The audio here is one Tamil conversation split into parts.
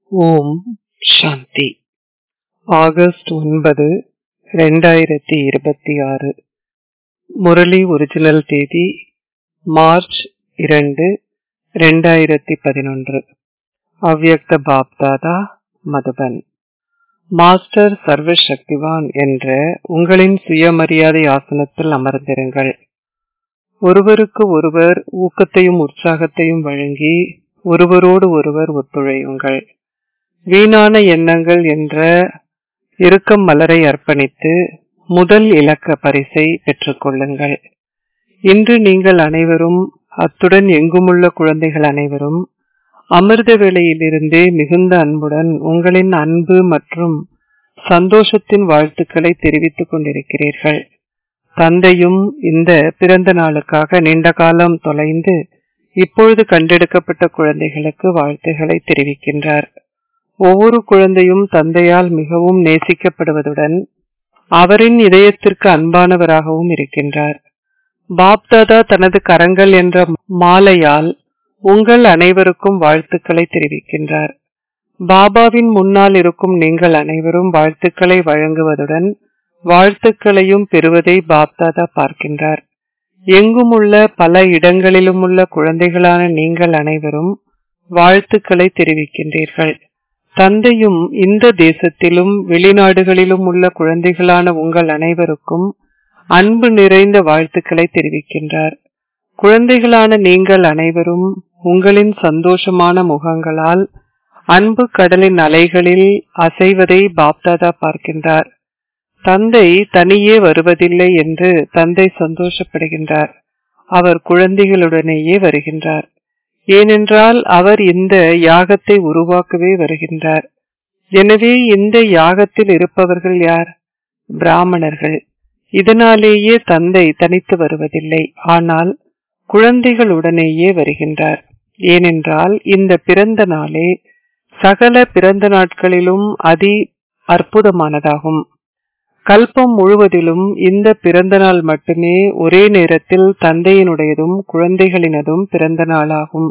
ஓம் சாந்தி ஆகஸ்ட் ஒன்பது ரெண்டாயிரத்தி இருபத்தி ஆறு முரளி ஒரிஜினல் தேதி மார்ச் இரண்டு ரெண்டாயிரத்தி பதினொன்று அவ்யக்த பாப்தாதா மதுபன் மாஸ்டர் சர்வ சக்திவான் என்ற உங்களின் சுயமரியாதை ஆசனத்தில் அமர்ந்திருங்கள் ஒருவருக்கு ஒருவர் ஊக்கத்தையும் உற்சாகத்தையும் வழங்கி ஒருவரோடு ஒருவர் ஒத்துழையுங்கள் வீணான எண்ணங்கள் என்ற இறுக்கம் மலரை அர்ப்பணித்து முதல் இலக்க பரிசை பெற்றுக்கொள்ளுங்கள் இன்று நீங்கள் அனைவரும் அத்துடன் எங்குமுள்ள குழந்தைகள் அனைவரும் அமிர்த வேளையிலிருந்தே மிகுந்த அன்புடன் உங்களின் அன்பு மற்றும் சந்தோஷத்தின் வாழ்த்துக்களை தெரிவித்துக் கொண்டிருக்கிறீர்கள் தந்தையும் இந்த பிறந்த நாளுக்காக நீண்ட காலம் தொலைந்து இப்பொழுது கண்டெடுக்கப்பட்ட குழந்தைகளுக்கு வாழ்த்துக்களை தெரிவிக்கின்றார் ஒவ்வொரு குழந்தையும் தந்தையால் மிகவும் நேசிக்கப்படுவதுடன் அவரின் இதயத்திற்கு அன்பானவராகவும் இருக்கின்றார் பாப்தாதா தனது கரங்கள் என்ற மாலையால் உங்கள் அனைவருக்கும் வாழ்த்துக்களை தெரிவிக்கின்றார் பாபாவின் முன்னால் இருக்கும் நீங்கள் அனைவரும் வாழ்த்துக்களை வழங்குவதுடன் வாழ்த்துக்களையும் பெறுவதை பாப்தாதா பார்க்கின்றார் எங்கும் உள்ள பல இடங்களிலும் உள்ள குழந்தைகளான நீங்கள் அனைவரும் வாழ்த்துக்களை தெரிவிக்கின்றீர்கள் தந்தையும் இந்த தேசத்திலும் வெளிநாடுகளிலும் உள்ள குழந்தைகளான உங்கள் அனைவருக்கும் அன்பு நிறைந்த வாழ்த்துக்களை தெரிவிக்கின்றார் குழந்தைகளான நீங்கள் அனைவரும் உங்களின் சந்தோஷமான முகங்களால் அன்பு கடலின் அலைகளில் அசைவதை பாப்தாதா பார்க்கின்றார் தந்தை தனியே வருவதில்லை என்று தந்தை சந்தோஷப்படுகின்றார் அவர் குழந்தைகளுடனேயே வருகின்றார் ஏனென்றால் அவர் இந்த யாகத்தை உருவாக்கவே வருகின்றார் எனவே இந்த யாகத்தில் இருப்பவர்கள் யார் பிராமணர்கள் இதனாலேயே தந்தை தனித்து வருவதில்லை ஆனால் குழந்தைகளுடனேயே வருகின்றார் ஏனென்றால் இந்த பிறந்த நாளே சகல பிறந்த நாட்களிலும் அதி அற்புதமானதாகும் கல்பம் முழுவதிலும் இந்த பிறந்த நாள் மட்டுமே ஒரே நேரத்தில் தந்தையினுடையதும் குழந்தைகளினதும் பிறந்த நாளாகும்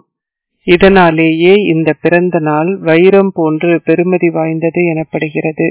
இதனாலேயே இந்த பிறந்த நாள் வைரம் போன்று பெருமதி வாய்ந்தது எனப்படுகிறது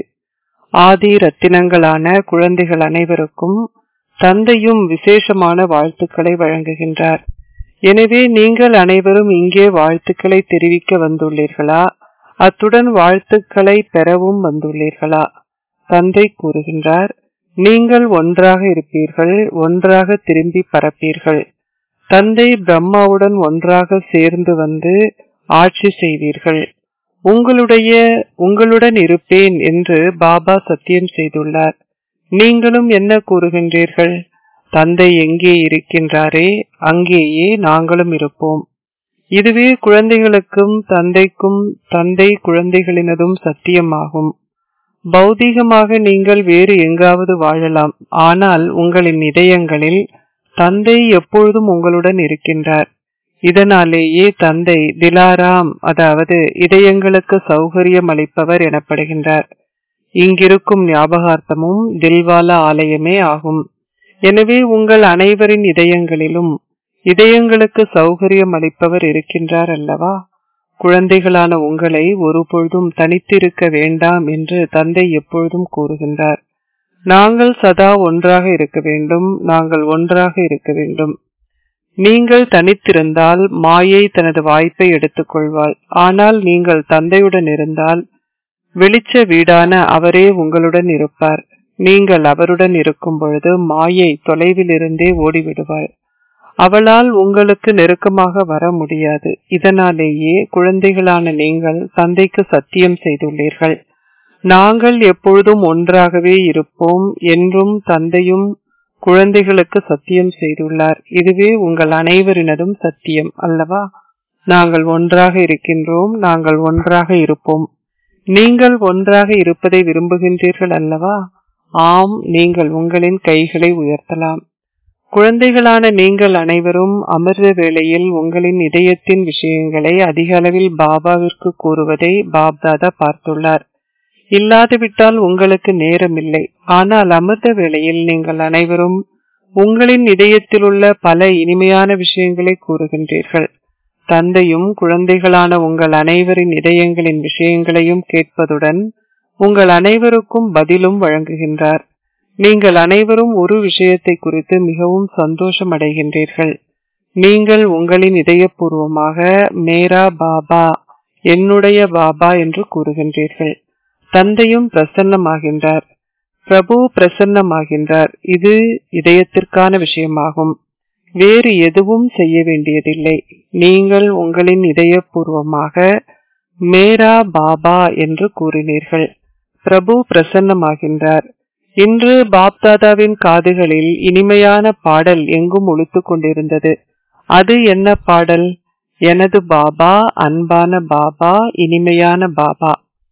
ஆதி ரத்தினங்களான குழந்தைகள் அனைவருக்கும் தந்தையும் விசேஷமான வாழ்த்துக்களை வழங்குகின்றார் எனவே நீங்கள் அனைவரும் இங்கே வாழ்த்துக்களை தெரிவிக்க வந்துள்ளீர்களா அத்துடன் வாழ்த்துக்களை பெறவும் வந்துள்ளீர்களா தந்தை கூறுகின்றார் நீங்கள் ஒன்றாக இருப்பீர்கள் ஒன்றாக திரும்பி பரப்பீர்கள் தந்தை பிரம்மாவுடன் ஒன்றாக சேர்ந்து வந்து ஆட்சி செய்வீர்கள் உங்களுடைய உங்களுடன் இருப்பேன் என்று பாபா சத்தியம் செய்துள்ளார் நீங்களும் என்ன கூறுகின்றீர்கள் தந்தை எங்கே இருக்கின்றாரே அங்கேயே நாங்களும் இருப்போம் இதுவே குழந்தைகளுக்கும் தந்தைக்கும் தந்தை குழந்தைகளினதும் சத்தியமாகும் பௌதீகமாக நீங்கள் வேறு எங்காவது வாழலாம் ஆனால் உங்களின் இதயங்களில் தந்தை எப்பொழுதும் உங்களுடன் இருக்கின்றார் இதனாலேயே தந்தை திலாராம் அதாவது இதயங்களுக்கு சௌகரியம் அளிப்பவர் எனப்படுகின்றார் இங்கிருக்கும் ஞாபகார்த்தமும் தில்வாலா ஆலயமே ஆகும் எனவே உங்கள் அனைவரின் இதயங்களிலும் இதயங்களுக்கு சௌகரியம் அளிப்பவர் இருக்கின்றார் அல்லவா குழந்தைகளான உங்களை ஒருபொழுதும் தனித்திருக்க வேண்டாம் என்று தந்தை எப்பொழுதும் கூறுகின்றார் நாங்கள் சதா ஒன்றாக இருக்க வேண்டும் நாங்கள் ஒன்றாக இருக்க வேண்டும் நீங்கள் தனித்திருந்தால் மாயை தனது வாய்ப்பை எடுத்துக்கொள்வாள் ஆனால் நீங்கள் தந்தையுடன் இருந்தால் வெளிச்ச வீடான அவரே உங்களுடன் இருப்பார் நீங்கள் அவருடன் இருக்கும் பொழுது மாயை தொலைவில் இருந்தே ஓடிவிடுவாள் அவளால் உங்களுக்கு நெருக்கமாக வர முடியாது இதனாலேயே குழந்தைகளான நீங்கள் தந்தைக்கு சத்தியம் செய்துள்ளீர்கள் நாங்கள் எப்பொழுதும் ஒன்றாகவே இருப்போம் என்றும் தந்தையும் குழந்தைகளுக்கு சத்தியம் செய்துள்ளார் இதுவே உங்கள் அனைவரினதும் சத்தியம் அல்லவா நாங்கள் ஒன்றாக இருக்கின்றோம் நாங்கள் ஒன்றாக இருப்போம் நீங்கள் ஒன்றாக இருப்பதை விரும்புகின்றீர்கள் அல்லவா ஆம் நீங்கள் உங்களின் கைகளை உயர்த்தலாம் குழந்தைகளான நீங்கள் அனைவரும் அமிர்த வேளையில் உங்களின் இதயத்தின் விஷயங்களை அதிக அளவில் பாபாவிற்கு கூறுவதை பாப்தாதா பார்த்துள்ளார் இல்லாதுவிட்டால் உங்களுக்கு நேரம் இல்லை ஆனால் அமிர்த வேளையில் நீங்கள் அனைவரும் உங்களின் இதயத்தில் உள்ள பல இனிமையான விஷயங்களை கூறுகின்றீர்கள் தந்தையும் குழந்தைகளான உங்கள் அனைவரின் இதயங்களின் விஷயங்களையும் கேட்பதுடன் உங்கள் அனைவருக்கும் பதிலும் வழங்குகின்றார் நீங்கள் அனைவரும் ஒரு விஷயத்தை குறித்து மிகவும் சந்தோஷம் அடைகின்றீர்கள் நீங்கள் உங்களின் இதயபூர்வமாக மேரா பாபா என்னுடைய பாபா என்று கூறுகின்றீர்கள் தந்தையும் பிரசன்னமாகின்றார் பிரபு பிரசன்னமாகின்றார் இது இதயத்திற்கான விஷயமாகும் வேறு எதுவும் செய்ய வேண்டியதில்லை நீங்கள் உங்களின் இதயபூர்வமாக மேரா பாபா என்று கூறினீர்கள் பிரபு பிரசன்னமாகின்றார் இன்று பாப்தாதாவின் காதுகளில் இனிமையான பாடல் எங்கும் ஒழித்துக் கொண்டிருந்தது அது என்ன பாடல் எனது பாபா அன்பான பாபா இனிமையான பாபா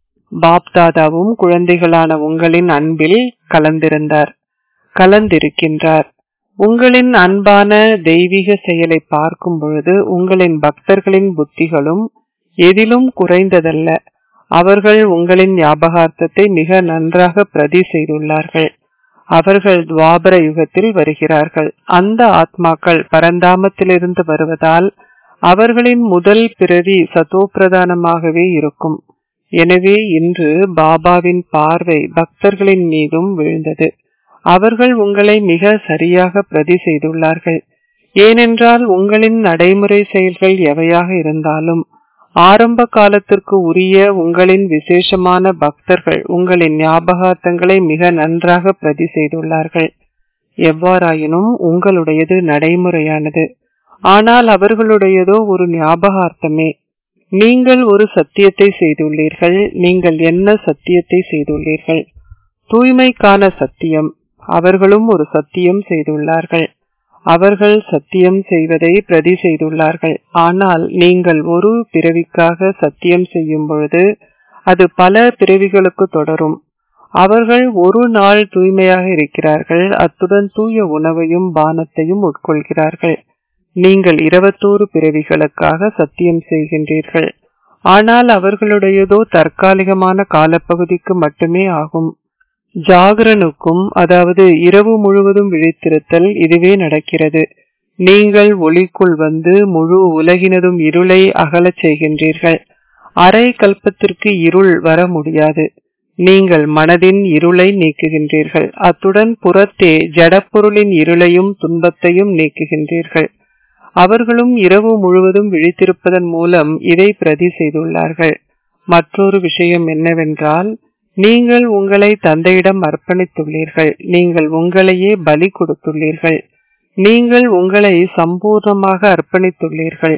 பாப்தாதாவும் குழந்தைகளான உங்களின் அன்பில் கலந்திருந்தார் கலந்திருக்கின்றார் உங்களின் அன்பான தெய்வீக செயலை பார்க்கும் பொழுது உங்களின் பக்தர்களின் புத்திகளும் எதிலும் குறைந்ததல்ல அவர்கள் உங்களின் ஞாபகார்த்தத்தை மிக நன்றாக பிரதி செய்துள்ளார்கள் அவர்கள் துவாபர யுகத்தில் வருகிறார்கள் அந்த ஆத்மாக்கள் பரந்தாமத்திலிருந்து வருவதால் அவர்களின் முதல் பிறவி சதோப்பிரதானமாகவே இருக்கும் எனவே இன்று பாபாவின் பார்வை பக்தர்களின் மீதும் விழுந்தது அவர்கள் உங்களை மிக சரியாக பிரதி செய்துள்ளார்கள் ஏனென்றால் உங்களின் நடைமுறை செயல்கள் எவையாக இருந்தாலும் ஆரம்ப காலத்திற்கு உரிய உங்களின் விசேஷமான பக்தர்கள் உங்களின் ஞாபகார்த்தங்களை மிக நன்றாக பிரதி செய்துள்ளார்கள் எவ்வாறாயினும் உங்களுடையது நடைமுறையானது ஆனால் அவர்களுடையதோ ஒரு ஞாபகார்த்தமே நீங்கள் ஒரு சத்தியத்தை செய்துள்ளீர்கள் நீங்கள் என்ன சத்தியத்தை செய்துள்ளீர்கள் தூய்மைக்கான சத்தியம் அவர்களும் ஒரு சத்தியம் செய்துள்ளார்கள் அவர்கள் சத்தியம் செய்வதை பிரதி செய்துள்ளார்கள் ஆனால் நீங்கள் ஒரு பிறவிக்காக சத்தியம் செய்யும் பொழுது அது பல பிறவிகளுக்கு தொடரும் அவர்கள் ஒரு நாள் தூய்மையாக இருக்கிறார்கள் அத்துடன் தூய உணவையும் பானத்தையும் உட்கொள்கிறார்கள் நீங்கள் இருபத்தோரு பிறவிகளுக்காக சத்தியம் செய்கின்றீர்கள் ஆனால் அவர்களுடையதோ தற்காலிகமான காலப்பகுதிக்கு மட்டுமே ஆகும் ஜாகரனுக்கும் அதாவது இரவு முழுவதும் விழித்திருத்தல் இதுவே நடக்கிறது நீங்கள் ஒளிக்குள் வந்து முழு உலகினதும் இருளை அகலச் செய்கின்றீர்கள் அரை கல்பத்திற்கு இருள் வர முடியாது நீங்கள் மனதின் இருளை நீக்குகின்றீர்கள் அத்துடன் புறத்தே ஜடப்பொருளின் இருளையும் துன்பத்தையும் நீக்குகின்றீர்கள் அவர்களும் இரவு முழுவதும் விழித்திருப்பதன் மூலம் இதை பிரதி செய்துள்ளார்கள் மற்றொரு விஷயம் என்னவென்றால் நீங்கள் உங்களை தந்தையிடம் அர்ப்பணித்துள்ளீர்கள் நீங்கள் உங்களையே பலி கொடுத்துள்ளீர்கள் நீங்கள் உங்களை சம்பூர்ணமாக அர்ப்பணித்துள்ளீர்கள்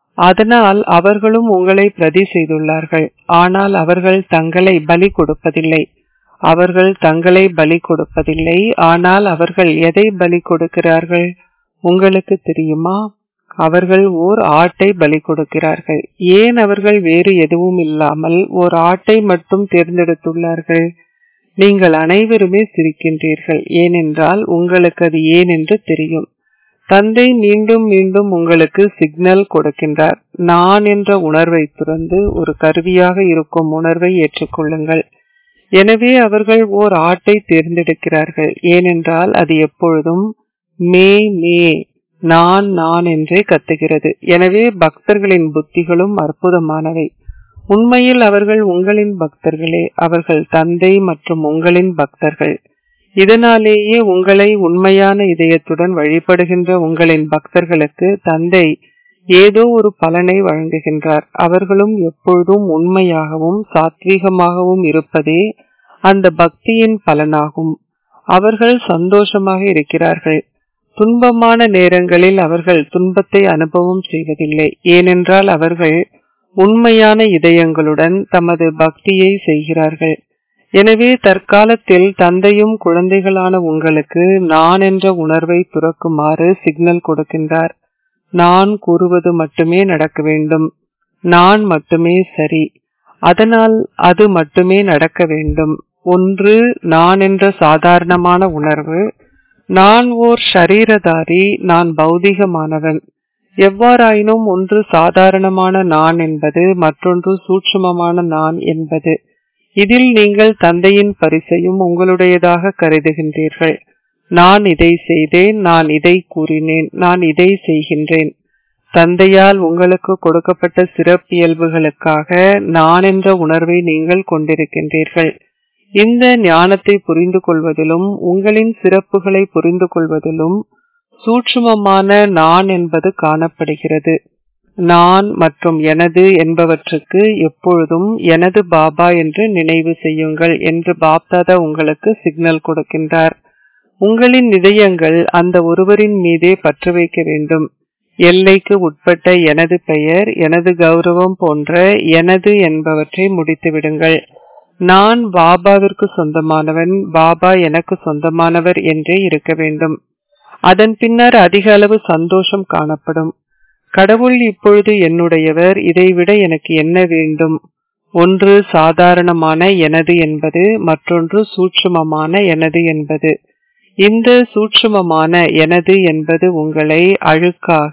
அதனால் அவர்களும் உங்களை பிரதி செய்துள்ளார்கள் ஆனால் அவர்கள் தங்களை பலி கொடுப்பதில்லை அவர்கள் தங்களை பலி கொடுப்பதில்லை ஆனால் அவர்கள் எதை பலி கொடுக்கிறார்கள் உங்களுக்கு தெரியுமா அவர்கள் ஓர் ஆட்டை பலி கொடுக்கிறார்கள் ஏன் அவர்கள் வேறு எதுவும் இல்லாமல் ஓர் ஆட்டை மட்டும் தேர்ந்தெடுத்துள்ளார்கள் நீங்கள் அனைவருமே சிரிக்கின்றீர்கள் ஏனென்றால் உங்களுக்கு அது ஏன் என்று தெரியும் தந்தை மீண்டும் மீண்டும் உங்களுக்கு சிக்னல் கொடுக்கின்றார் நான் என்ற உணர்வை துறந்து ஒரு கருவியாக இருக்கும் உணர்வை ஏற்றுக்கொள்ளுங்கள் எனவே அவர்கள் ஓர் ஆட்டை தேர்ந்தெடுக்கிறார்கள் ஏனென்றால் அது எப்பொழுதும் மே மே நான் நான் என்றே கத்துகிறது எனவே பக்தர்களின் புத்திகளும் அற்புதமானவை உண்மையில் அவர்கள் உங்களின் பக்தர்களே அவர்கள் தந்தை மற்றும் உங்களின் பக்தர்கள் இதனாலேயே உங்களை உண்மையான இதயத்துடன் வழிபடுகின்ற உங்களின் பக்தர்களுக்கு தந்தை ஏதோ ஒரு பலனை வழங்குகின்றார் அவர்களும் எப்பொழுதும் உண்மையாகவும் சாத்வீகமாகவும் இருப்பதே அந்த பக்தியின் பலனாகும் அவர்கள் சந்தோஷமாக இருக்கிறார்கள் துன்பமான நேரங்களில் அவர்கள் துன்பத்தை அனுபவம் செய்வதில்லை ஏனென்றால் அவர்கள் உண்மையான இதயங்களுடன் தமது பக்தியை செய்கிறார்கள் எனவே தற்காலத்தில் தந்தையும் குழந்தைகளான உங்களுக்கு நான் என்ற உணர்வை துறக்குமாறு சிக்னல் கொடுக்கின்றார் நான் கூறுவது மட்டுமே நடக்க வேண்டும் நான் மட்டுமே சரி அதனால் அது மட்டுமே நடக்க வேண்டும் ஒன்று நான் என்ற சாதாரணமான உணர்வு நான் ஓர் ஷரீரதாரி நான் பௌதிகமானவன் எவ்வாறாயினும் ஒன்று சாதாரணமான நான் என்பது மற்றொன்று சூட்சுமமான நான் என்பது இதில் நீங்கள் தந்தையின் பரிசையும் உங்களுடையதாக கருதுகின்றீர்கள் நான் இதை செய்தேன் நான் இதை கூறினேன் நான் இதை செய்கின்றேன் தந்தையால் உங்களுக்கு கொடுக்கப்பட்ட சிறப்பியல்புகளுக்காக நான் என்ற உணர்வை நீங்கள் கொண்டிருக்கின்றீர்கள் இந்த ஞானத்தை புரிந்து கொள்வதிலும் உங்களின் சிறப்புகளை புரிந்து கொள்வதிலும் சூட்சுமமான நான் என்பது காணப்படுகிறது நான் மற்றும் எனது என்பவற்றுக்கு எப்பொழுதும் எனது பாபா என்று நினைவு செய்யுங்கள் என்று பாப்தாதா உங்களுக்கு சிக்னல் கொடுக்கின்றார் உங்களின் இதயங்கள் அந்த ஒருவரின் மீதே பற்று வைக்க வேண்டும் எல்லைக்கு உட்பட்ட எனது பெயர் எனது கௌரவம் போன்ற எனது என்பவற்றை முடித்து விடுங்கள் நான் பாபாவிற்கு சொந்தமானவன் பாபா எனக்கு சொந்தமானவர் என்றே இருக்க வேண்டும் அதன் பின்னர் அதிக அளவு சந்தோஷம் காணப்படும் கடவுள் இப்பொழுது என்னுடையவர் இதைவிட எனக்கு என்ன வேண்டும் ஒன்று சாதாரணமான எனது என்பது மற்றொன்று சூட்சுமமான எனது என்பது இந்த சூட்சுமமான எனது என்பது உங்களை அழுக்காக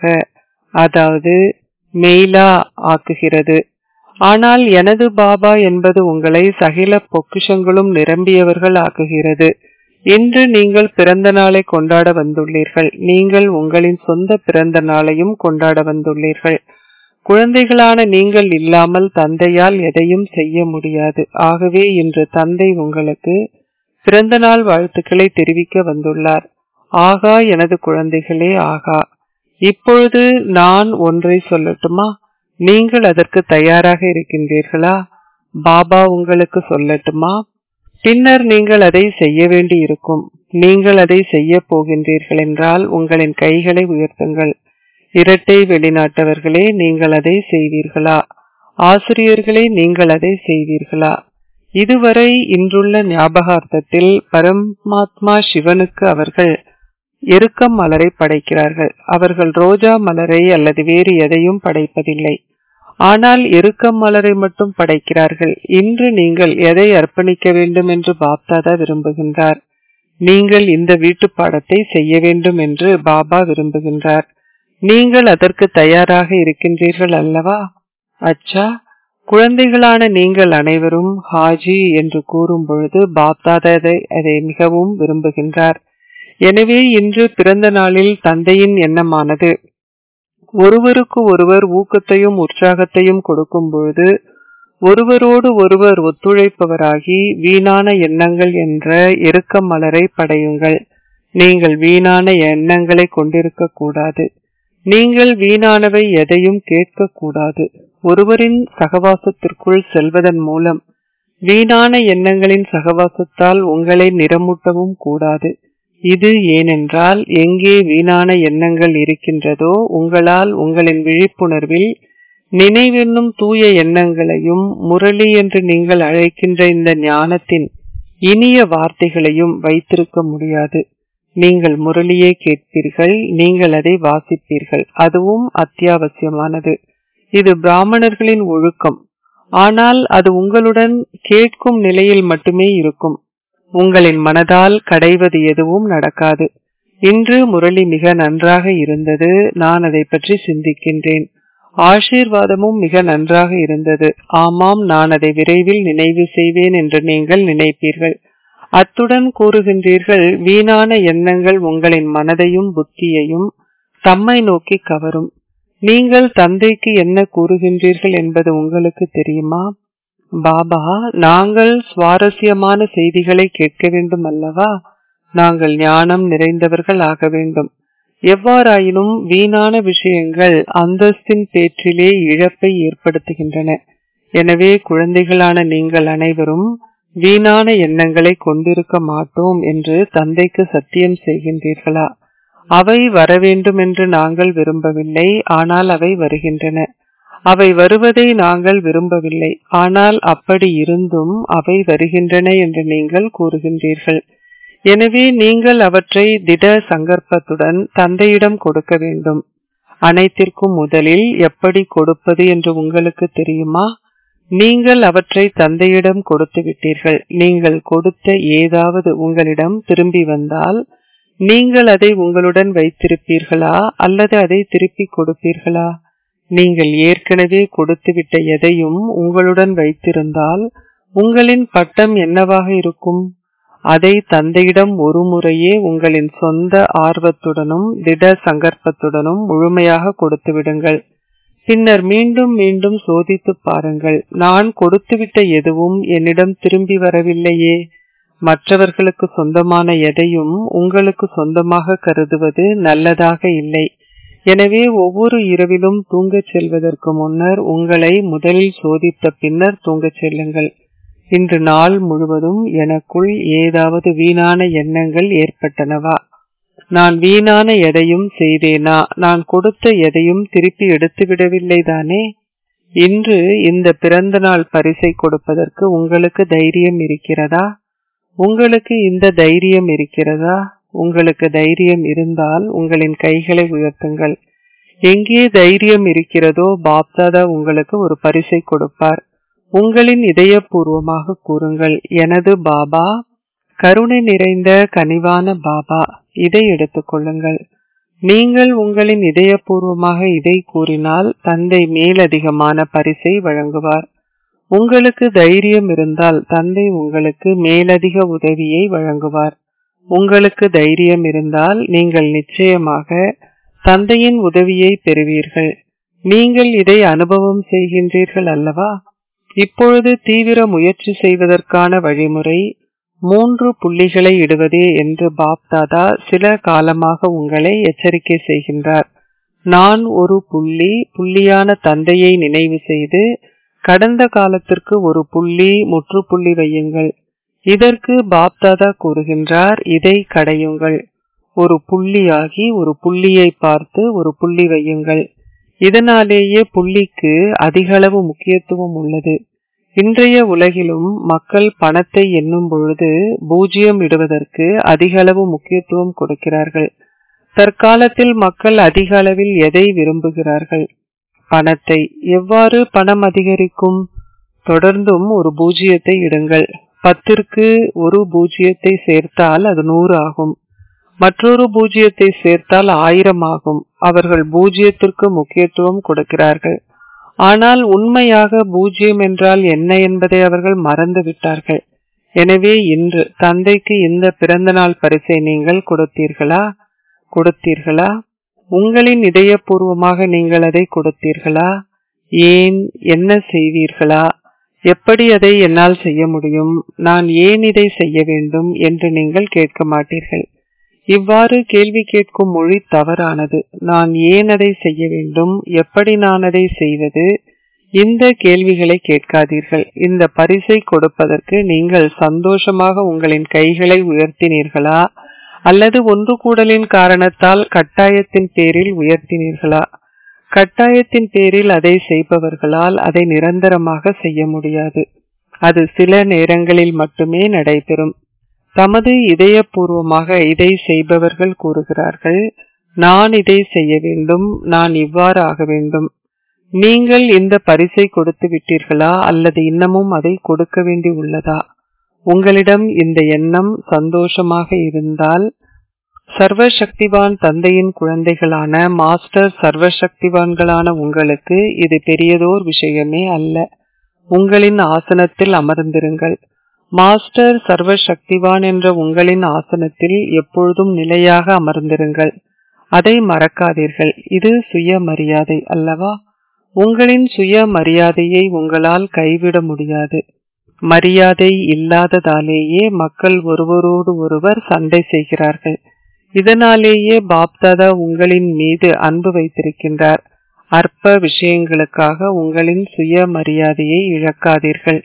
அதாவது மெயிலா ஆக்குகிறது ஆனால் எனது பாபா என்பது உங்களை சகில பொக்கிஷங்களும் நிரம்பியவர்கள் ஆக்குகிறது இன்று நீங்கள் பிறந்த நாளை கொண்டாட வந்துள்ளீர்கள் நீங்கள் உங்களின் சொந்த பிறந்த நாளையும் கொண்டாட வந்துள்ளீர்கள் குழந்தைகளான நீங்கள் இல்லாமல் தந்தையால் எதையும் செய்ய முடியாது ஆகவே இன்று தந்தை உங்களுக்கு பிறந்த நாள் வாழ்த்துக்களை தெரிவிக்க வந்துள்ளார் ஆகா எனது குழந்தைகளே ஆகா இப்பொழுது நான் ஒன்றை சொல்லட்டுமா நீங்கள் அதற்கு தயாராக இருக்கின்றீர்களா பாபா உங்களுக்கு சொல்லட்டுமா பின்னர் நீங்கள் அதை செய்ய வேண்டி இருக்கும் நீங்கள் அதை செய்ய போகின்றீர்கள் என்றால் உங்களின் கைகளை உயர்த்துங்கள் இரட்டை வெளிநாட்டவர்களே நீங்கள் அதை செய்வீர்களா ஆசிரியர்களே நீங்கள் அதை செய்வீர்களா இதுவரை இன்றுள்ள ஞாபகார்த்தத்தில் பரமாத்மா சிவனுக்கு அவர்கள் எருக்கம் மலரை படைக்கிறார்கள் அவர்கள் ரோஜா மலரை அல்லது வேறு எதையும் படைப்பதில்லை ஆனால் எருக்கம் மலரை மட்டும் படைக்கிறார்கள் இன்று நீங்கள் எதை அர்ப்பணிக்க வேண்டும் என்று பாப்தாதா விரும்புகின்றார் நீங்கள் இந்த வீட்டு பாடத்தை செய்ய வேண்டும் என்று பாபா விரும்புகின்றார் நீங்கள் அதற்கு தயாராக இருக்கின்றீர்கள் அல்லவா அச்சா குழந்தைகளான நீங்கள் அனைவரும் ஹாஜி என்று கூறும் பொழுது பாப்தாதா அதை மிகவும் விரும்புகின்றார் எனவே இன்று பிறந்த நாளில் தந்தையின் எண்ணமானது ஒருவருக்கு ஒருவர் ஊக்கத்தையும் உற்சாகத்தையும் கொடுக்கும் பொழுது ஒருவரோடு ஒருவர் ஒத்துழைப்பவராகி வீணான எண்ணங்கள் என்ற எருக்க மலரை படையுங்கள் நீங்கள் வீணான எண்ணங்களை கொண்டிருக்க கூடாது நீங்கள் வீணானவை எதையும் கேட்கக்கூடாது ஒருவரின் சகவாசத்திற்குள் செல்வதன் மூலம் வீணான எண்ணங்களின் சகவாசத்தால் உங்களை நிறமூட்டவும் கூடாது இது ஏனென்றால் எங்கே வீணான எண்ணங்கள் இருக்கின்றதோ உங்களால் உங்களின் விழிப்புணர்வில் நினைவென்னும் தூய எண்ணங்களையும் முரளி என்று நீங்கள் அழைக்கின்ற இந்த ஞானத்தின் இனிய வார்த்தைகளையும் வைத்திருக்க முடியாது நீங்கள் முரளியை கேட்பீர்கள் நீங்கள் அதை வாசிப்பீர்கள் அதுவும் அத்தியாவசியமானது இது பிராமணர்களின் ஒழுக்கம் ஆனால் அது உங்களுடன் கேட்கும் நிலையில் மட்டுமே இருக்கும் உங்களின் மனதால் கடைவது எதுவும் நடக்காது இன்று முரளி மிக நன்றாக இருந்தது நான் அதை பற்றி சிந்திக்கின்றேன் ஆசீர்வாதமும் மிக நன்றாக இருந்தது ஆமாம் நான் அதை விரைவில் நினைவு செய்வேன் என்று நீங்கள் நினைப்பீர்கள் அத்துடன் கூறுகின்றீர்கள் வீணான எண்ணங்கள் உங்களின் மனதையும் புத்தியையும் தம்மை நோக்கி கவரும் நீங்கள் தந்தைக்கு என்ன கூறுகின்றீர்கள் என்பது உங்களுக்கு தெரியுமா பாபா நாங்கள் சுவாரஸ்யமான செய்திகளை கேட்க வேண்டும் அல்லவா நாங்கள் ஞானம் நிறைந்தவர்கள் ஆக வேண்டும் எவ்வாறாயினும் வீணான விஷயங்கள் அந்தஸ்தின் பேற்றிலே இழப்பை ஏற்படுத்துகின்றன எனவே குழந்தைகளான நீங்கள் அனைவரும் வீணான எண்ணங்களை கொண்டிருக்க மாட்டோம் என்று தந்தைக்கு சத்தியம் செய்கின்றீர்களா அவை வர வேண்டும் என்று நாங்கள் விரும்பவில்லை ஆனால் அவை வருகின்றன அவை வருவதை நாங்கள் விரும்பவில்லை ஆனால் அப்படி இருந்தும் அவை வருகின்றன என்று நீங்கள் கூறுகின்றீர்கள் எனவே நீங்கள் அவற்றை திட சங்கற்பத்துடன் தந்தையிடம் கொடுக்க வேண்டும் அனைத்திற்கும் முதலில் எப்படி கொடுப்பது என்று உங்களுக்கு தெரியுமா நீங்கள் அவற்றை தந்தையிடம் கொடுத்து விட்டீர்கள் நீங்கள் கொடுத்த ஏதாவது உங்களிடம் திரும்பி வந்தால் நீங்கள் அதை உங்களுடன் வைத்திருப்பீர்களா அல்லது அதை திருப்பி கொடுப்பீர்களா நீங்கள் ஏற்கனவே கொடுத்துவிட்ட எதையும் உங்களுடன் வைத்திருந்தால் உங்களின் பட்டம் என்னவாக இருக்கும் அதை தந்தையிடம் ஒரு முறையே உங்களின் சொந்த ஆர்வத்துடனும் திட சங்கற்பத்துடனும் முழுமையாக கொடுத்து விடுங்கள் பின்னர் மீண்டும் மீண்டும் சோதித்து பாருங்கள் நான் கொடுத்துவிட்ட எதுவும் என்னிடம் திரும்பி வரவில்லையே மற்றவர்களுக்கு சொந்தமான எதையும் உங்களுக்கு சொந்தமாக கருதுவது நல்லதாக இல்லை எனவே ஒவ்வொரு இரவிலும் தூங்கச் செல்வதற்கு முன்னர் உங்களை முதலில் சோதித்த பின்னர் தூங்கச் செல்லுங்கள் இன்று நாள் முழுவதும் எனக்குள் ஏதாவது வீணான எண்ணங்கள் ஏற்பட்டனவா நான் வீணான எதையும் செய்தேனா நான் கொடுத்த எதையும் திருப்பி எடுத்து விடவில்லை தானே இன்று இந்த பிறந்த நாள் பரிசை கொடுப்பதற்கு உங்களுக்கு தைரியம் இருக்கிறதா உங்களுக்கு இந்த தைரியம் இருக்கிறதா உங்களுக்கு தைரியம் இருந்தால் உங்களின் கைகளை உயர்த்துங்கள் எங்கே தைரியம் இருக்கிறதோ பாப்தாதா உங்களுக்கு ஒரு பரிசை கொடுப்பார் உங்களின் இதயபூர்வமாக கூறுங்கள் எனது பாபா கருணை நிறைந்த கனிவான பாபா இதை எடுத்துக்கொள்ளுங்கள் நீங்கள் உங்களின் இதயபூர்வமாக இதை கூறினால் தந்தை மேலதிகமான பரிசை வழங்குவார் உங்களுக்கு தைரியம் இருந்தால் தந்தை உங்களுக்கு மேலதிக உதவியை வழங்குவார் உங்களுக்கு தைரியம் இருந்தால் நீங்கள் நிச்சயமாக தந்தையின் உதவியை பெறுவீர்கள் நீங்கள் இதை அனுபவம் செய்கின்றீர்கள் அல்லவா இப்பொழுது தீவிர முயற்சி செய்வதற்கான வழிமுறை மூன்று புள்ளிகளை இடுவதே என்று பாப்தாதா சில காலமாக உங்களை எச்சரிக்கை செய்கின்றார் நான் ஒரு புள்ளி புள்ளியான தந்தையை நினைவு செய்து கடந்த காலத்திற்கு ஒரு புள்ளி முற்றுப்புள்ளி வையுங்கள் இதற்கு பாப்தாதா கூறுகின்றார் இதை கடையுங்கள் ஒரு புள்ளியாகி ஒரு புள்ளியை பார்த்து ஒரு புள்ளி வையுங்கள் இதனாலேயே புள்ளிக்கு அதிகளவு முக்கியத்துவம் உள்ளது இன்றைய உலகிலும் மக்கள் பணத்தை எண்ணும் பொழுது பூஜ்ஜியம் இடுவதற்கு அதிகளவு முக்கியத்துவம் கொடுக்கிறார்கள் தற்காலத்தில் மக்கள் அதிக அளவில் எதை விரும்புகிறார்கள் பணத்தை எவ்வாறு பணம் அதிகரிக்கும் தொடர்ந்தும் ஒரு பூஜ்ஜியத்தை இடுங்கள் பத்திற்கு ஒரு பூஜ்ஜியத்தை சேர்த்தால் அது நூறு ஆகும் மற்றொரு பூஜ்ஜியத்தை சேர்த்தால் ஆயிரம் ஆகும் அவர்கள் பூஜ்ஜியத்திற்கு முக்கியத்துவம் கொடுக்கிறார்கள் ஆனால் உண்மையாக பூஜ்ஜியம் என்றால் என்ன என்பதை அவர்கள் மறந்து விட்டார்கள் எனவே இன்று தந்தைக்கு இந்த பிறந்த நாள் பரிசை நீங்கள் கொடுத்தீர்களா கொடுத்தீர்களா உங்களின் இதயபூர்வமாக நீங்கள் அதை கொடுத்தீர்களா ஏன் என்ன செய்வீர்களா எப்படி அதை என்னால் செய்ய முடியும் நான் ஏன் இதை செய்ய வேண்டும் என்று நீங்கள் கேட்க மாட்டீர்கள் இவ்வாறு கேள்வி கேட்கும் மொழி தவறானது நான் ஏன் அதை செய்ய வேண்டும் எப்படி நான் அதை செய்வது இந்த கேள்விகளை கேட்காதீர்கள் இந்த பரிசை கொடுப்பதற்கு நீங்கள் சந்தோஷமாக உங்களின் கைகளை உயர்த்தினீர்களா அல்லது ஒன்று கூடலின் காரணத்தால் கட்டாயத்தின் பேரில் உயர்த்தினீர்களா கட்டாயத்தின் பேரில் அதை செய்பவர்களால் அதை நிரந்தரமாக செய்ய முடியாது அது சில நேரங்களில் மட்டுமே நடைபெறும் தமது இதயபூர்வமாக இதை செய்பவர்கள் கூறுகிறார்கள் நான் இதை செய்ய வேண்டும் நான் இவ்வாறு ஆக வேண்டும் நீங்கள் இந்த பரிசை கொடுத்து விட்டீர்களா அல்லது இன்னமும் அதை கொடுக்க வேண்டி உள்ளதா உங்களிடம் இந்த எண்ணம் சந்தோஷமாக இருந்தால் சர்வசக்திவான் தந்தையின் குழந்தைகளான மாஸ்டர் சர்வசக்திவான்களான உங்களுக்கு இது பெரியதோர் விஷயமே அல்ல உங்களின் ஆசனத்தில் அமர்ந்திருங்கள் மாஸ்டர் சர்வசக்திவான் என்ற உங்களின் ஆசனத்தில் எப்பொழுதும் நிலையாக அமர்ந்திருங்கள் அதை மறக்காதீர்கள் இது சுயமரியாதை அல்லவா உங்களின் சுயமரியாதையை உங்களால் கைவிட முடியாது மரியாதை இல்லாததாலேயே மக்கள் ஒருவரோடு ஒருவர் சண்டை செய்கிறார்கள் இதனாலேயே பாப்தாதா உங்களின் மீது அன்பு வைத்திருக்கின்றார் அற்ப விஷயங்களுக்காக உங்களின் சுயமரியாதையை இழக்காதீர்கள்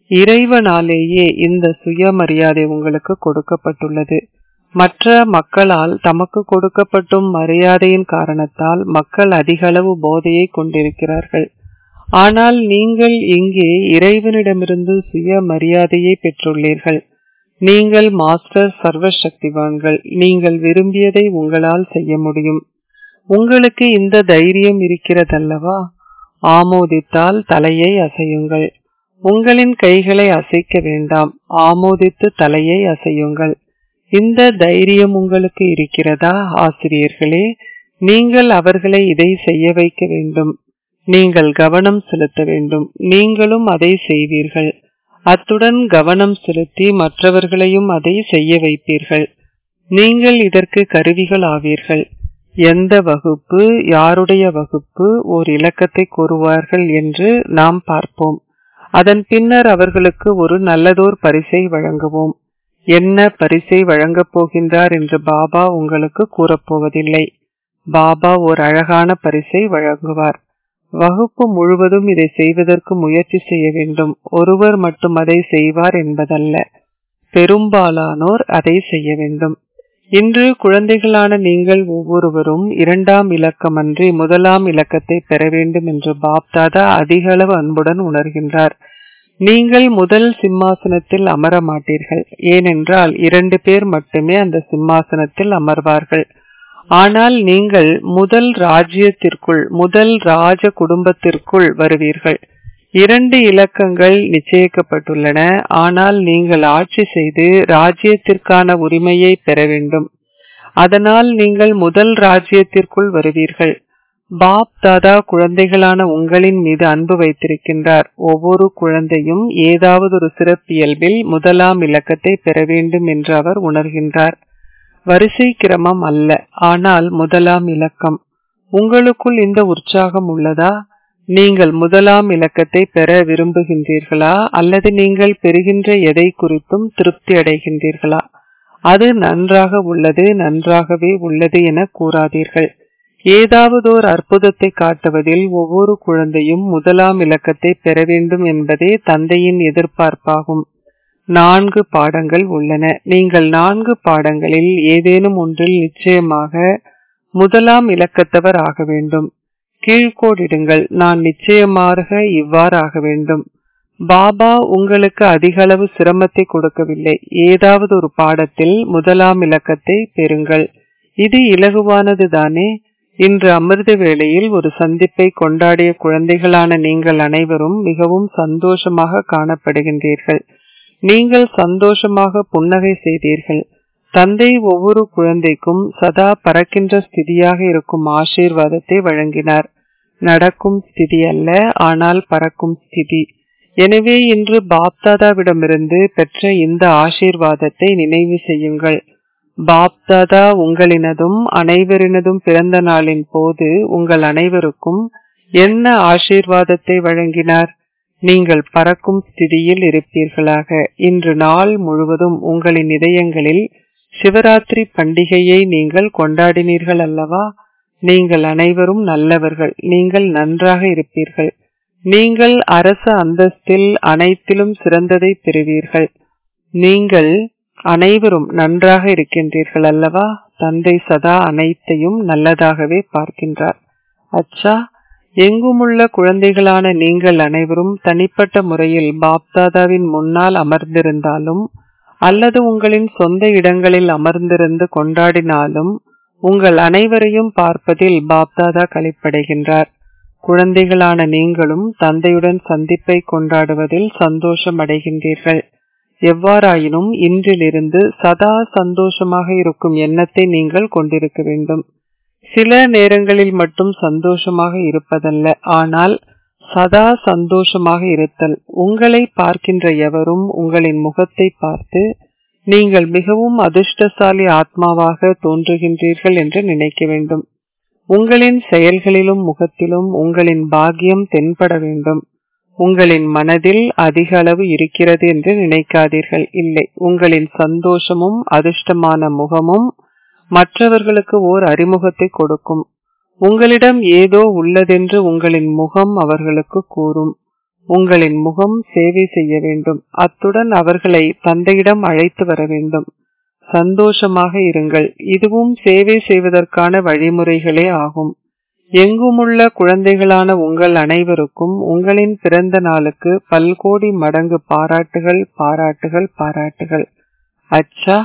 இறைவனாலேயே இந்த சுயமரியாதை உங்களுக்கு கொடுக்கப்பட்டுள்ளது மற்ற மக்களால் தமக்கு கொடுக்கப்பட்டும் மரியாதையின் காரணத்தால் மக்கள் அதிகளவு போதையை கொண்டிருக்கிறார்கள் ஆனால் நீங்கள் இங்கே இறைவனிடமிருந்து சுய மரியாதையை பெற்றுள்ளீர்கள் நீங்கள் மாஸ்டர் சர்வசக்திவான்கள் நீங்கள் விரும்பியதை உங்களால் செய்ய முடியும் உங்களுக்கு இந்த தைரியம் இருக்கிறதல்லவா ஆமோதித்தால் தலையை அசையுங்கள் உங்களின் கைகளை அசைக்க வேண்டாம் ஆமோதித்து தலையை அசையுங்கள் இந்த தைரியம் உங்களுக்கு இருக்கிறதா ஆசிரியர்களே நீங்கள் அவர்களை இதை செய்ய வைக்க வேண்டும் நீங்கள் கவனம் செலுத்த வேண்டும் நீங்களும் அதை செய்வீர்கள் அத்துடன் கவனம் செலுத்தி மற்றவர்களையும் அதை செய்ய வைப்பீர்கள் நீங்கள் இதற்கு கருவிகள் ஆவீர்கள் எந்த வகுப்பு யாருடைய வகுப்பு ஓர் இலக்கத்தை கூறுவார்கள் என்று நாம் பார்ப்போம் அதன் பின்னர் அவர்களுக்கு ஒரு நல்லதோர் பரிசை வழங்குவோம் என்ன பரிசை வழங்கப் போகின்றார் என்று பாபா உங்களுக்கு கூறப்போவதில்லை பாபா ஒரு அழகான பரிசை வழங்குவார் வகுப்பு முழுவதும் இதை செய்வதற்கு முயற்சி செய்ய வேண்டும் ஒருவர் மட்டும் அதை செய்வார் என்பதல்ல பெரும்பாலானோர் அதை செய்ய வேண்டும் இன்று குழந்தைகளான நீங்கள் ஒவ்வொருவரும் இரண்டாம் இலக்கமன்றி முதலாம் இலக்கத்தை பெற வேண்டும் என்று பாப்தாதா அதிக அளவு அன்புடன் உணர்கின்றார் நீங்கள் முதல் சிம்மாசனத்தில் அமர மாட்டீர்கள் ஏனென்றால் இரண்டு பேர் மட்டுமே அந்த சிம்மாசனத்தில் அமர்வார்கள் ஆனால் நீங்கள் முதல் ராஜ்யத்திற்குள் முதல் ராஜ குடும்பத்திற்குள் வருவீர்கள் இரண்டு இலக்கங்கள் நிச்சயிக்கப்பட்டுள்ளன ஆனால் நீங்கள் ஆட்சி செய்து ராஜ்யத்திற்கான உரிமையை பெற வேண்டும் அதனால் நீங்கள் முதல் ராஜ்யத்திற்குள் வருவீர்கள் பாப் தாதா குழந்தைகளான உங்களின் மீது அன்பு வைத்திருக்கின்றார் ஒவ்வொரு குழந்தையும் ஏதாவது ஒரு சிறப்பியல்பில் முதலாம் இலக்கத்தை பெற வேண்டும் என்று அவர் உணர்கின்றார் வரிசை கிரமம் அல்ல ஆனால் முதலாம் இலக்கம் உங்களுக்குள் இந்த உற்சாகம் உள்ளதா நீங்கள் முதலாம் இலக்கத்தை பெற விரும்புகின்றீர்களா அல்லது நீங்கள் பெறுகின்ற எதை குறித்தும் திருப்தி அடைகின்றீர்களா அது நன்றாக உள்ளது நன்றாகவே உள்ளது என கூறாதீர்கள் ஏதாவதோர் அற்புதத்தை காட்டுவதில் ஒவ்வொரு குழந்தையும் முதலாம் இலக்கத்தை பெற வேண்டும் என்பதே தந்தையின் எதிர்பார்ப்பாகும் நான்கு பாடங்கள் உள்ளன நீங்கள் நான்கு பாடங்களில் ஏதேனும் ஒன்றில் நிச்சயமாக முதலாம் இலக்கத்தவர் ஆக வேண்டும் கீழ்கோடிடுங்கள் நான் நிச்சயமாக இவ்வாறு ஆக வேண்டும் பாபா உங்களுக்கு அதிக அளவு சிரமத்தை கொடுக்கவில்லை ஏதாவது ஒரு பாடத்தில் முதலாம் இலக்கத்தை பெறுங்கள் இது இலகுவானது தானே இன்று அமிர்த வேளையில் ஒரு சந்திப்பை கொண்டாடிய குழந்தைகளான நீங்கள் அனைவரும் மிகவும் சந்தோஷமாக காணப்படுகின்றீர்கள் நீங்கள் சந்தோஷமாக புன்னகை செய்தீர்கள் தந்தை ஒவ்வொரு குழந்தைக்கும் சதா பறக்கின்ற ஸ்திதியாக இருக்கும் ஆசீர்வாதத்தை வழங்கினார் நடக்கும் ஸ்திதி அல்ல ஆனால் பறக்கும் ஸ்திதி எனவே இன்று பாப்தாதாவிடமிருந்து பெற்ற இந்த ஆசீர்வாதத்தை நினைவு செய்யுங்கள் பாப்தாதா உங்களினதும் அனைவரினதும் பிறந்த நாளின் போது உங்கள் அனைவருக்கும் என்ன ஆசீர்வாதத்தை வழங்கினார் நீங்கள் பறக்கும் ஸ்திதியில் இருப்பீர்களாக இன்று நாள் முழுவதும் உங்களின் இதயங்களில் சிவராத்திரி பண்டிகையை நீங்கள் கொண்டாடினீர்கள் அல்லவா நீங்கள் அனைவரும் நல்லவர்கள் நீங்கள் நன்றாக இருப்பீர்கள் நீங்கள் அரச அந்தஸ்தில் அனைத்திலும் சிறந்ததை பெறுவீர்கள் நீங்கள் அனைவரும் நன்றாக இருக்கின்றீர்கள் அல்லவா தந்தை சதா அனைத்தையும் நல்லதாகவே பார்க்கின்றார் அச்சா எங்குமுள்ள குழந்தைகளான நீங்கள் அனைவரும் தனிப்பட்ட முறையில் பாப்தாதாவின் முன்னால் அமர்ந்திருந்தாலும் அல்லது உங்களின் சொந்த இடங்களில் அமர்ந்திருந்து கொண்டாடினாலும் உங்கள் அனைவரையும் பார்ப்பதில் பாப்தாதா கழிப்படைகின்றார் குழந்தைகளான நீங்களும் தந்தையுடன் சந்திப்பை கொண்டாடுவதில் சந்தோஷம் அடைகின்றீர்கள் எவ்வாறாயினும் இன்றிலிருந்து சதா சந்தோஷமாக இருக்கும் எண்ணத்தை நீங்கள் கொண்டிருக்க வேண்டும் சில நேரங்களில் மட்டும் சந்தோஷமாக இருப்பதல்ல ஆனால் சதா சந்தோஷமாக இருத்தல் உங்களை பார்க்கின்ற எவரும் உங்களின் முகத்தை பார்த்து நீங்கள் மிகவும் அதிர்ஷ்டசாலி ஆத்மாவாக தோன்றுகின்றீர்கள் என்று நினைக்க வேண்டும் உங்களின் செயல்களிலும் முகத்திலும் உங்களின் பாக்கியம் தென்பட வேண்டும் உங்களின் மனதில் அதிக அளவு இருக்கிறது என்று நினைக்காதீர்கள் இல்லை உங்களின் சந்தோஷமும் அதிர்ஷ்டமான முகமும் மற்றவர்களுக்கு ஓர் அறிமுகத்தை கொடுக்கும் உங்களிடம் ஏதோ உள்ளதென்று உங்களின் முகம் அவர்களுக்கு கூறும் உங்களின் முகம் சேவை செய்ய வேண்டும் அத்துடன் அவர்களை தந்தையிடம் அழைத்து வர வேண்டும் சந்தோஷமாக இருங்கள் இதுவும் சேவை செய்வதற்கான வழிமுறைகளே ஆகும் எங்குமுள்ள குழந்தைகளான உங்கள் அனைவருக்கும் உங்களின் பிறந்த நாளுக்கு பல்கோடி மடங்கு பாராட்டுகள் பாராட்டுகள் பாராட்டுகள் அச்சா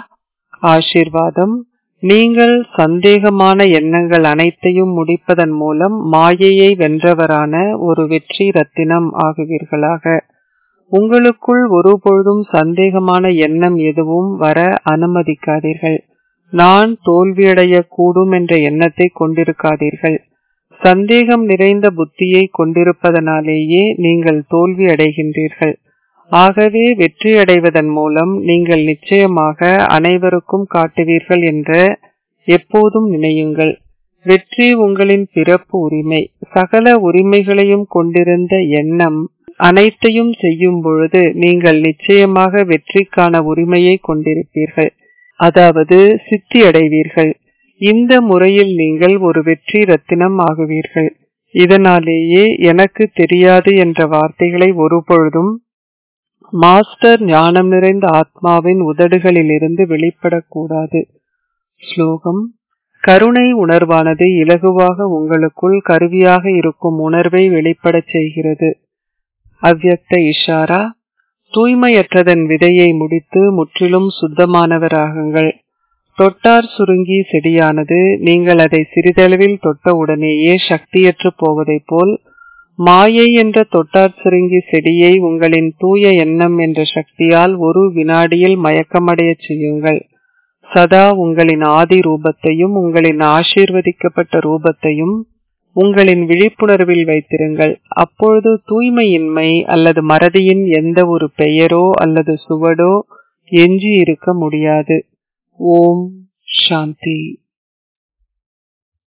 ஆசீர்வாதம் நீங்கள் சந்தேகமான எண்ணங்கள் அனைத்தையும் முடிப்பதன் மூலம் மாயையை வென்றவரான ஒரு வெற்றி ரத்தினம் ஆகுவீர்களாக உங்களுக்குள் ஒருபொழுதும் சந்தேகமான எண்ணம் எதுவும் வர அனுமதிக்காதீர்கள் நான் தோல்வியடைய கூடும் என்ற எண்ணத்தை கொண்டிருக்காதீர்கள் சந்தேகம் நிறைந்த புத்தியை கொண்டிருப்பதனாலேயே நீங்கள் தோல்வி அடைகின்றீர்கள் ஆகவே வெற்றியடைவதன் மூலம் நீங்கள் நிச்சயமாக அனைவருக்கும் காட்டுவீர்கள் என்ற எப்போதும் நினையுங்கள் வெற்றி உங்களின் பிறப்பு உரிமை சகல உரிமைகளையும் கொண்டிருந்த எண்ணம் அனைத்தையும் செய்யும் பொழுது நீங்கள் நிச்சயமாக வெற்றிக்கான உரிமையை கொண்டிருப்பீர்கள் அதாவது சித்தி அடைவீர்கள் இந்த முறையில் நீங்கள் ஒரு வெற்றி ரத்தினம் ஆகுவீர்கள் இதனாலேயே எனக்கு தெரியாது என்ற வார்த்தைகளை ஒருபொழுதும் மாஸ்டர் ஞானம் நிறைந்த ஆத்மாவின் உதடுகளிலிருந்து வெளிப்படக்கூடாது ஸ்லோகம் கருணை உணர்வானது இலகுவாக உங்களுக்குள் கருவியாக இருக்கும் உணர்வை வெளிப்படச் செய்கிறது அவ்யக்த இஷாரா தூய்மையற்றதன் விதையை முடித்து முற்றிலும் சுத்தமானவராகுங்கள் தொட்டார் சுருங்கி செடியானது நீங்கள் அதை சிறிதளவில் தொட்ட உடனேயே சக்தியற்று போவதைப் போல் மாயை என்ற தொட்டார் சுருங்கி செடியை உங்களின் தூய எண்ணம் என்ற சக்தியால் ஒரு வினாடியில் மயக்கமடையச் செய்யுங்கள் சதா உங்களின் ஆதி ரூபத்தையும் உங்களின் ஆசீர்வதிக்கப்பட்ட ரூபத்தையும் உங்களின் விழிப்புணர்வில் வைத்திருங்கள் அப்பொழுது தூய்மையின்மை அல்லது மறதியின் எந்த ஒரு பெயரோ அல்லது சுவடோ எஞ்சி இருக்க முடியாது ஓம் சாந்தி